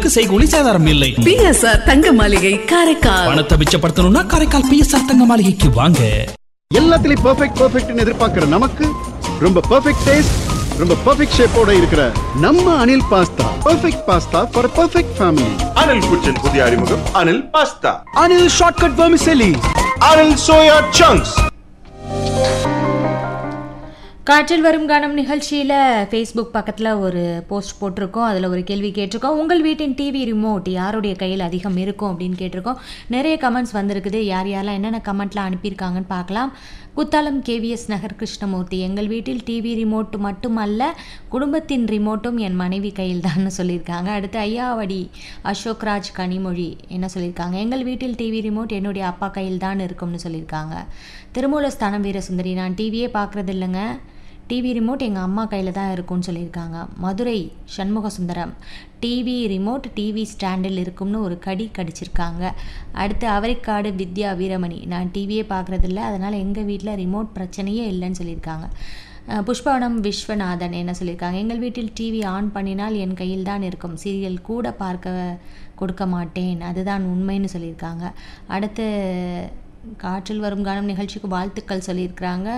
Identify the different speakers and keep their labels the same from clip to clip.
Speaker 1: பொருட்களுக்கு செய்கூலி சேதாரம் இல்லை
Speaker 2: பிஎஸ்ஆர் தங்க மாளிகை காரைக்கால்
Speaker 1: பணத்தை மிச்சப்படுத்தணும்னா காரைக்கால் பிஎஸ்ஆர் தங்க மாளிகைக்கு வாங்க
Speaker 3: எல்லாத்துலயும் பெர்ஃபெக்ட் பெர்ஃபெக்ட்னு எதிர்பார்க்கிற நமக்கு ரொம்ப பெர்ஃபெக்ட் டேஸ்ட் ரொம்ப பெர்ஃபெக்ட் ஷேப்போட இருக்கிற நம்ம Anil pasta perfect pasta for perfect family
Speaker 4: Anil kitchen புதிய அறிமுகம் Anil pasta
Speaker 3: Anil shortcut vermicelli
Speaker 4: Anil soya chunks
Speaker 5: காற்றில் வரும் கானம் நிகழ்ச்சியில் ஃபேஸ்புக் பக்கத்தில் ஒரு போஸ்ட் போட்டிருக்கோம் அதில் ஒரு கேள்வி கேட்டிருக்கோம் உங்கள் வீட்டின் டிவி ரிமோட் யாருடைய கையில் அதிகம் இருக்கும் அப்படின்னு கேட்டிருக்கோம் நிறைய கமெண்ட்ஸ் வந்திருக்குது யார் யாரெல்லாம் என்னென்ன கமெண்ட்லாம் அனுப்பியிருக்காங்கன்னு பார்க்கலாம் குத்தாலம் கேவிஎஸ் நகர் கிருஷ்ணமூர்த்தி எங்கள் வீட்டில் டிவி ரிமோட் மட்டுமல்ல குடும்பத்தின் ரிமோட்டும் என் மனைவி கையில் தான் சொல்லியிருக்காங்க அடுத்து ஐயாவடி அசோக்ராஜ் கனிமொழி என்ன சொல்லியிருக்காங்க எங்கள் வீட்டில் டிவி ரிமோட் என்னுடைய அப்பா கையில் தான் இருக்கும்னு சொல்லியிருக்காங்க திருமூலஸ்தானம் வீரசுந்தரி நான் டிவியே பார்க்குறது இல்லைங்க டிவி ரிமோட் எங்கள் அம்மா கையில் தான் இருக்கும்னு சொல்லியிருக்காங்க Madurai Shanmuga Sundaram TV remote TV ஸ்டாண்டில் இருக்கும்னு ஒரு கடி கடிச்சிருக்காங்க அடுத்து அவரைக்காடு வித்யா வீரமணி நான் டிவியே பார்க்குறதில்ல அதனால் எங்கள் வீட்டில் ரிமோட் பிரச்சனையே இல்லைன்னு சொல்லியிருக்காங்க அஹ் புஷ்பவனம் விஸ்வநாதன் என்ன சொல்லியிருக்காங்க எங்கள் வீட்டில் டிவி ஆன் பண்ணினால் என் கையில் தான் இருக்கும் சீரியல் கூட பார்க்க கொடுக்க மாட்டேன் அதுதான் உண்மைன்னு சொல்லியிருக்காங்க அடுத்து காற்றில் வரும் கானம் நிகழ்ச்சிக்கு வாழ்த்துக்கள் சொல்லியிருக்கிறாங்க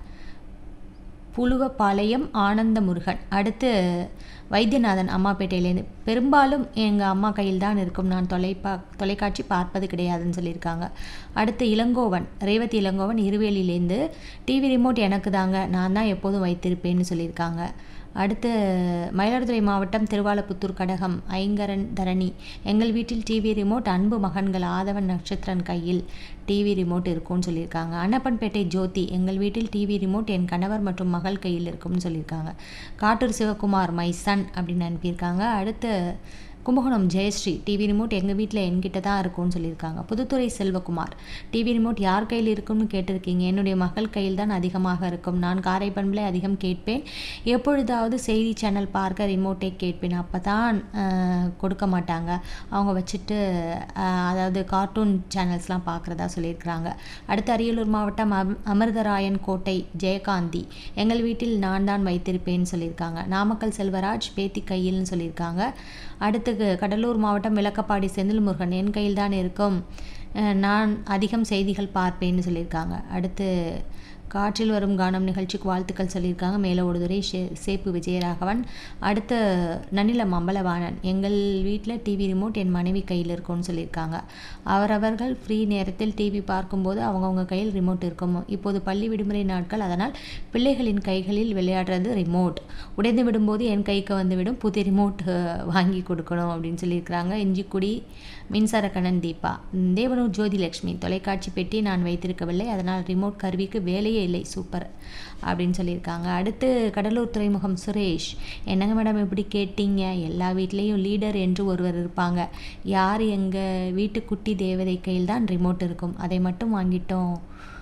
Speaker 5: புலுவப்பாளையம் ஆனந்த முருகன் அடுத்து வைத்தியநாதன் அம்மாப்பேட்டையிலேருந்து பெரும்பாலும் எங்கள் அம்மா கையில் தான் இருக்கும் நான் தொலைப்பா தொலைக்காட்சி பார்ப்பது கிடையாதுன்னு சொல்லியிருக்காங்க அடுத்து இளங்கோவன் ரேவதி இளங்கோவன் இருவேலியிலேருந்து டிவி ரிமோட் எனக்கு தாங்க நான் தான் எப்போதும் வைத்திருப்பேன்னு சொல்லியிருக்காங்க அடுத்து மயிலாடுதுறை மாவட்டம் திருவாலப்புத்தூர் கடகம் ஐங்கரன் தரணி எங்கள் வீட்டில் டிவி ரிமோட் அன்பு மகன்கள் ஆதவன் நட்சத்திரன் கையில் டிவி ரிமோட் இருக்கும்னு சொல்லியிருக்காங்க அன்னப்பன்பேட்டை ஜோதி எங்கள் வீட்டில் டிவி ரிமோட் என் கணவர் மற்றும் மகள் கையில் இருக்கும்னு சொல்லியிருக்காங்க காட்டூர் சிவகுமார் மை சன் அப்படின்னு அனுப்பியிருக்காங்க அடுத்து கும்பகோணம் ஜெயஸ்ரீ டிவி ரிமோட் எங்கள் வீட்டில் என்கிட்ட தான் இருக்கும்னு சொல்லியிருக்காங்க புதுத்துறை செல்வகுமார் டிவி ரிமோட் யார் கையில் இருக்கும்னு கேட்டிருக்கீங்க என்னுடைய மகள் கையில் தான் அதிகமாக இருக்கும் நான் காரை பண்பில் அதிகம் கேட்பேன் எப்பொழுதாவது செய்தி சேனல் பார்க்க ரிமோட்டை கேட்பேன் அப்போ தான் கொடுக்க மாட்டாங்க அவங்க வச்சுட்டு அஹ், அதாவது கார்ட்டூன் சேனல்ஸ்லாம் பார்க்குறதா சொல்லியிருக்கிறாங்க அடுத்து அரியலூர் மாவட்டம் அம் அமிர்தராயன் கோட்டை ஜெயகாந்தி எங்கள் வீட்டில் நான் தான் வைத்திருப்பேன்னு சொல்லியிருக்காங்க நாமக்கல் செல்வராஜ் பேத்தி கையில்னு சொல்லியிருக்காங்க அடுத்து கடலூர் மாவட்டம் விளக்கப்பாடி செந்தில் முருகன் என் கையில் தான் இருக்கும் அஹ் நான் அதிகம் செய்திகள் பார்ப்பேன்னு சொல்லியிருக்காங்க அடுத்து காற்றில் வரும் கானம் நிகழ்ச்சிக்கு வாழ்த்துக்கள் சொல்லியிருக்காங்க மேலே ஒருதுரை சே சேப்பு விஜயராகவன் அடுத்து நன்னிலம் அம்பலவாணன் எங்கள் வீட்டில் டிவி ரிமோட் என் மனைவி கையில் இருக்கும்னு சொல்லியிருக்காங்க அவரவர்கள் ஃப்ரீ நேரத்தில் டிவி பார்க்கும்போது அவங்கவுங்க கையில் ரிமோட் இருக்கும் இப்போது பள்ளி விடுமுறை நாட்கள் அதனால் பிள்ளைகளின் கைகளில் விளையாடுறது ரிமோட் உடைந்து விடும்போது என் கைக்கு வந்துவிடும் புதிய ரிமோட் அஹ், வாங்கி கொடுக்கணும் அப்படின்னு சொல்லியிருக்கிறாங்க இஞ்சிக்குடி மின்சாரக்கண்ணன் தீபா ம், தேவனூர் ஜோதிலட்சுமி தொலைக்காட்சி பெட்டி நான் வைத்திருக்கவில்லை அதனால் ரிமோட் கருவிக்கு வேலையே இல்லை சூப்பர் அப்படின்னு சொல்லியிருக்காங்க அடுத்து கடலூர் துறைமுகம் சுரேஷ் என்னங்க மேடம் இப்படி கேட்டீங்க எல்லா வீட்லேயும் லீடர் என்று ஒருவர் இருப்பாங்க யார் எங்கள் வீட்டு குட்டி தேவதை கையில் தான் ரிமோட் இருக்கும் அதை மட்டும் வாங்கிட்டோம்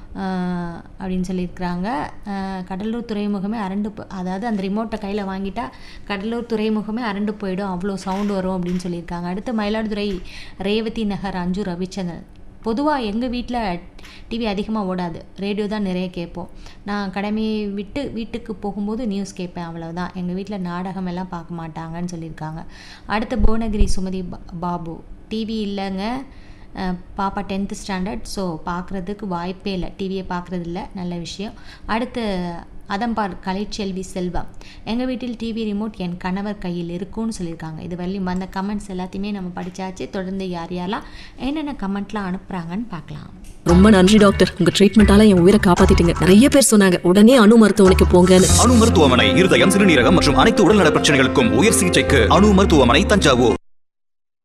Speaker 5: ஆஹ் அப்படின்னு சொல்லியிருக்கிறாங்க ஆஹ் கடலூர் துறைமுகமே அரண்டு போ- அதாவது அந்த ரிமோட்டை கையில் வாங்கிட்டா கடலூர் துறைமுகமே அரண்டு போயிடும் அவ்வளோ சவுண்டு வரும் அப்படின்னு சொல்லியிருக்காங்க அடுத்து மயிலாடுதுறை ரேவதி நகர் அஞ்சு ரவிச்சந்திரன் பொதுவாக எங்கள் வீட்டில் டிவி அதிகமாக ஓடாது ரேடியோ தான் நிறைய கேட்போம் நான் கடமையை விட்டு வீட்டுக்கு போகும்போது நியூஸ் கேட்பேன் அவ்வளவுதான் எங்கள் வீட்டில் நாடகம் எல்லாம் பார்க்க மாட்டாங்கன்னு சொல்லியிருக்காங்க அடுத்து புவனகிரி சுமதி பா- பாபு டிவி இல்லைங்க அஹ் பாப்பா டென்த்து ஸ்டாண்டர்ட் ஸோ பார்க்குறதுக்கு வாய்ப்பே இல்லை டிவியை பார்க்குறது இல்லை நல்ல விஷயம் அடுத்து அதம்பார் கலைச்செல்வி செல்வம் எங்கள் வீட்டில் டிவி ரிமோட் என் கணவர் கையில் இருக்கும்னு சொல்லியிருக்காங்க இது வரையும் வந்த கமெண்ட்ஸ் எல்லாத்தையுமே நம்ம படித்தாச்சு தொடர்ந்து யார் யாரெல்லாம் என்னென்ன கமெண்ட்லாம் அனுப்புகிறாங்கன்னு பார்க்கலாம்
Speaker 2: ரொம்ப நன்றி டாக்டர் உங்க ட்ரீட்மெண்டால என் உயிரை காப்பாத்திட்டீங்க நிறைய பேர் சொன்னாங்க உடனே அணு மருத்துவமனைக்கு போங்கன்னு
Speaker 6: அணு மருத்துவமனை இருதயம் சிறுநீரகம் மற்றும் அனைத்து உடல்நல பிரச்சனைகளுக்கும் உயர் சிகிச்சைக்கு அணு மருத்துவமனை தஞ்சாவூர்